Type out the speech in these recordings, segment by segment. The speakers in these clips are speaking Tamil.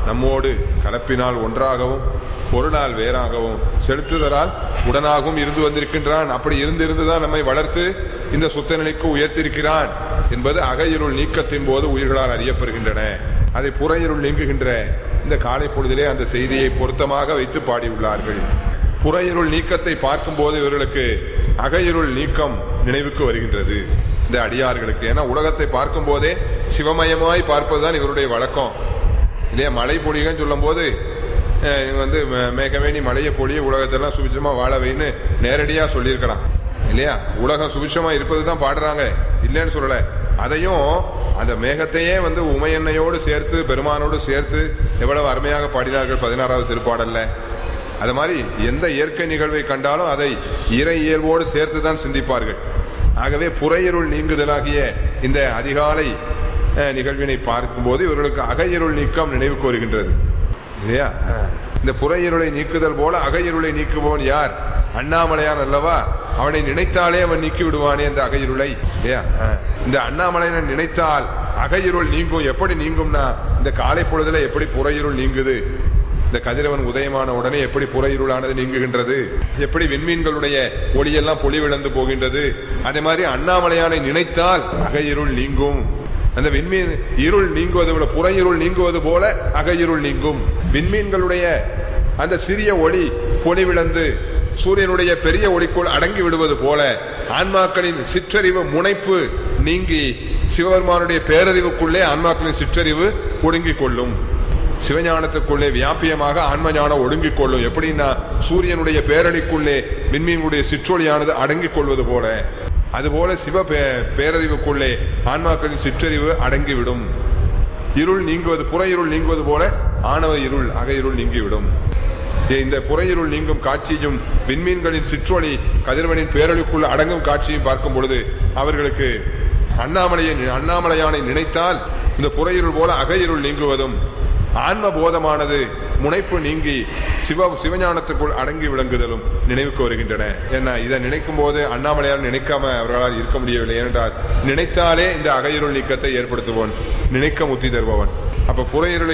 நம்மோடு கலப்பினால் ஒன்றாகவும் பொருளால் வேறாகவும் செலுத்துதலால் உடனாகவும் இருந்து வந்திருக்கின்றான் அப்படி இருந்து இருந்துதான் நம்மை வளர்த்து இந்த சுத்த நிலைக்கு உயர்த்திருக்கிறான் என்பது அகையிருள் நீக்கத்தின் போது உயிர்களால் அறியப்படுகின்றன அதை புறையிருள் நீங்குகின்ற இந்த காலை பொழுதிலே அந்த செய்தியை பொருத்தமாக வைத்து பாடியுள்ளார்கள் புறையிருள் நீக்கத்தை பார்க்கும்போது இவர்களுக்கு அகையிருள் நீக்கம் நினைவுக்கு வருகின்றது இந்த அடியார்களுக்கு ஏன்னா உலகத்தை பார்க்கும் போதே சிவமயமாய் பார்ப்பதுதான் இவருடைய வழக்கம் இல்லையா மழை பொழிகன்னு சொல்லும் போது அஹ், இவங்க வந்து மே- மேகமே நீ மழையை பொழிய உலகத்தெல்லாம் சுபிச்சமா வாழ வைன்னு நேரடியா சொல்லியிருக்கலாம் இல்லையா உலகம் சுபிச்சமா இருப்பது தான் பாடுறாங்க இல்லைன்னு சொல்லல அதையும் அந்த மேகத்தையே வந்து உமையன்னையோடு சேர்த்து பெருமானோடு சேர்த்து எவ்வளவு அருமையாக பாடினார்கள் பதினாறாவது திருப்பாடல்ல அது மாதிரி எந்த இயற்கை நிகழ்வை கண்டாலும் அதை இறை இயல்போடு சேர்த்து தான் சிந்திப்பார்கள் ஆகவே புறையிருள் நீங்குதலாகிய இந்த அதிகாலை அஹ், நிகழ்வினை பார்க்கும்போது இவர்களுக்கு அகையிருள் நீக்கம் நினைவுக்கு வருகின்றது இல்லையா அஹ். இந்த புறையிருளை நீக்குதல் போல அகையிருளை நீக்குபவன் யார் அண்ணாமலையான் அல்லவா அவனை நினைத்தாலே அவன் நீக்கி விடுவானே அந்த அகையிருளை இல்லையா அஹ். இந்த அண்ணாமலையனை நினைத்தால் அகையிருள் நீங்கும் எப்படி நீங்கும்னா இந்த காலை பொழுதுல எப்படி புறையிருள் நீங்குது இந்த கதிரவன் உதயமான உடனே எப்படி புறையிருளானது நீங்குகின்றது எப்படி விண்மீன்களுடைய ஒளியெல்லாம் பொலிவிழந்து போகின்றது அதே மாதிரி அண்ணாமலையானை நினைத்தால் அகையிருள் நீங்கும் அந்த விண்மீன் இருள் நீங்குவது போல புறையிருள் நீங்குவது போல அகையிருள் நீங்கும் விண்மீன்களுடைய அந்த சிறிய ஒளி பொலிவிழந்து சூரியனுடைய பெரிய ஒளிக்குள் அடங்கி விடுவது போல ஆன்மாக்களின் சிற்றறிவு முனைப்பு நீங்கி சிவபெருமானுடைய பேரறிவுக்குள்ளே ஆன்மாக்களின் சிற்றறிவு ஒடுங்கிக் கொள்ளும் சிவஞானத்துக்குள்ளே வியாபியமாக ஆன்ம ஞானம் ஒடுங்கிக் கொள்ளும் எப்படின்னா சூரியனுடைய பேரடிக்குள்ளே விண்மீனுடைய சிற்றொளியானது அடங்கிக் கொள்வது போல அதுபோல சிவ பே- பேரறிவுக்குள்ளே ஆன்மாக்களின் சிற்றறிவு அடங்கிவிடும் இருள் நீங்குவது புற இருள் நீங்குவது போல ஆணவ இருள் அக இருள் நீங்கிவிடும் இந்த புறையிருள் நீங்கும் காட்சியும் விண்மீன்களின் சிற்றொளி கதிரவனின் பேரொளிக்குள் அடங்கும் காட்சியும் பார்க்கும் பொழுது அவர்களுக்கு அண்ணாமலையை அண்ணாமலையானை நினைத்தால் இந்த புறையிருள் போல அகையிருள் நீங்குவதும் ஆன்ம போதமானது முனைப்பு நீங்கி சிவ சிவஞானத்துக்குள் அடங்கி விளங்குதலும் நினைவுக்கு வருகின்றன ஏன்னா இதை நினைக்கும் போது அண்ணாமலையார் நினைக்காம அவர்களால் இருக்க முடியவில்லை ஏனென்றால் நினைத்தாலே இந்த அகையிருள் நீக்கத்தை ஏற்படுத்துவோன் நினைக்க முத்தி தருபவன் அப்ப புறையிருளை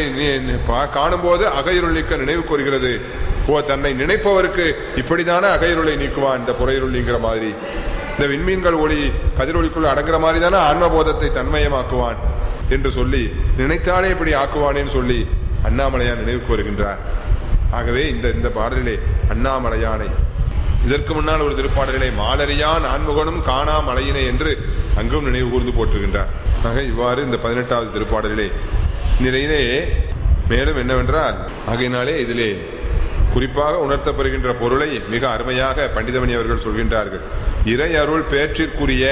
காணும் போது அகையிருள் நீக்க நினைவுக்கு வருகிறது ஓ தன்னை நினைப்பவருக்கு இப்படிதானே அகையிருளை நீக்குவான் இந்த புறையிருள் நீங்கிற மாதிரி இந்த விண்மீன்கள் ஒளி கதிரொலிக்குள் அடங்குற மாதிரி தானே ஆன்மபோதத்தை தன்மயமாக்குவான் என்று சொல்லி நினைத்தாலே இப்படி ஆக்குவானேன்னு சொல்லி அண்ணாமலையான் நினைவுக்கு வருகின்றார் ஆகவே இந்த இந்த பாடலிலே அண்ணாமலையானை இதற்கு முன்னால் ஒரு திருப்பாடலிலே மாலரியான் ஆன்முகனும் காணா மலையினை என்று அங்கும் நினைவு கூர்ந்து போற்றுகின்றார் ஆக இவ்வாறு இந்த பதினெட்டாவது திருப்பாடலிலே நிலையிலே மேலும் என்னவென்றால் ஆகையினாலே இதிலே குறிப்பாக உணர்த்தப்படுகின்ற பொருளை மிக அருமையாக பண்டிதமணி அவர்கள் சொல்கின்றார்கள் இறை அருள் பேற்றிற்குரிய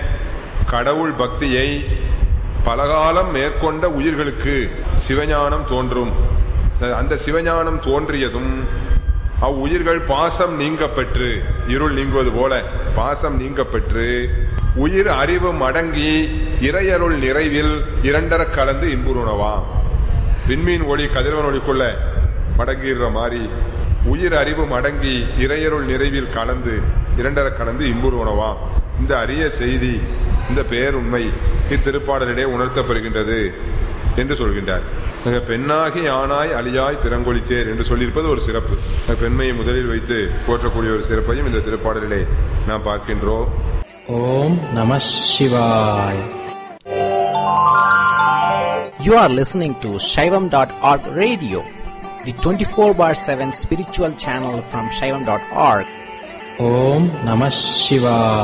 கடவுள் பக்தியை பலகாலம் மேற்கொண்ட உயிர்களுக்கு சிவஞானம் தோன்றும் அந்த சிவஞானம் தோன்றியதும் அவ்வுயிர்கள் பாசம் நீங்க பெற்று இருள் நீங்குவது போல பாசம் நீங்க பெற்று உயிர் அறிவு மடங்கி இறையருள் நிறைவில் இரண்டர கலந்து இன்புறுணவாம் விண்மீன் ஒளி கதிரவன் ஒளிக்குள்ள மடங்கிடுற மாதிரி உயிர் அறிவு மடங்கி இறையருள் நிறைவில் கலந்து இரண்டர கலந்து இன்புறுவனவாம் இந்த அரிய செய்தி இந்த பேருண்மை இத்திருப்பாடலிலே உணர்த்தப்படுகின்றது என்று சொல்கின்றார் ஆக பெண்ணாகி ஆணாய் அழியாய் பிறங்கொழிச்சேர் என்று சொல்லியிருப்பது ஒரு சிறப்பு ஆக பெண்மையை முதலில் வைத்து போற்றக்கூடிய ஒரு சிறப்பையும் இந்த திருப்பாடலிலே நாம் பார்க்கின்றோம் ஓம் நம சிவாய் You are listening to Shaivam.org radio, the 24 bar 7 spiritual channel from Shaivam.org. ஓம் நம சிவாய்